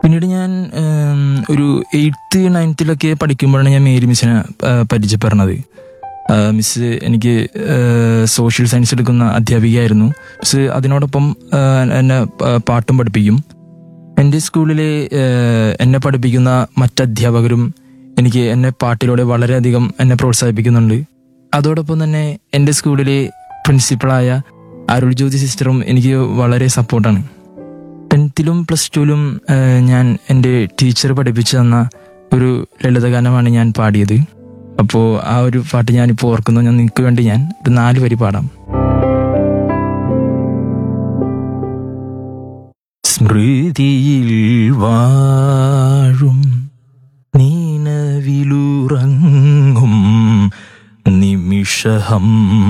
പിന്നീട് ഞാൻ ഉം, ഒരു എയ്ത്ത് നയൻത്തിലൊക്കെ പഠിക്കുമ്പോഴാണ് ഞാൻ മേരി മിസ്സിനെ ആ, പരിചയപ്പെടുന്നത് ആ, മിസ് എനിക്ക് സോഷ്യൽ സയൻസ് എടുക്കുന്ന അധ്യാപികയായിരുന്നു മിസ് അതിനോടൊപ്പം ആ, എന്നെ ആ, പാട്ടും പഠിപ്പിക്കും എൻ്റെ സ്കൂളിലെ ആ, എന്നെ പഠിപ്പിക്കുന്ന മറ്റധ്യാപകരും എനിക്ക് എന്നെ പാട്ടിലൂടെ വളരെയധികം എന്നെ പ്രോത്സാഹിപ്പിക്കുന്നുണ്ട് അതോടൊപ്പം തന്നെ എൻ്റെ സ്കൂളിലെ പ്രിൻസിപ്പളായ അരുൾ ജ്യോതി സിസ്റ്ററും എനിക്ക് വളരെ സപ്പോർട്ടാണ് ടെൻത്തിലും പ്ലസ് ടുവിലും ഞാൻ എൻ്റെ ടീച്ചർ പഠിപ്പിച്ചു തന്ന ഒരു ലളിതഗാനമാണ് ഞാൻ പാടിയത് അപ്പോൾ ആ ഒരു പാട്ട് ഞാനിപ്പോൾ ഓർക്കുന്നു ഞാൻ നിങ്ങൾക്ക് വേണ്ടി ഞാൻ ഒരു നാല് വരി പാടാം സ്മൃതിയിൽ വാഴും നീനവിലുറങ്ങും നിമിഷഹം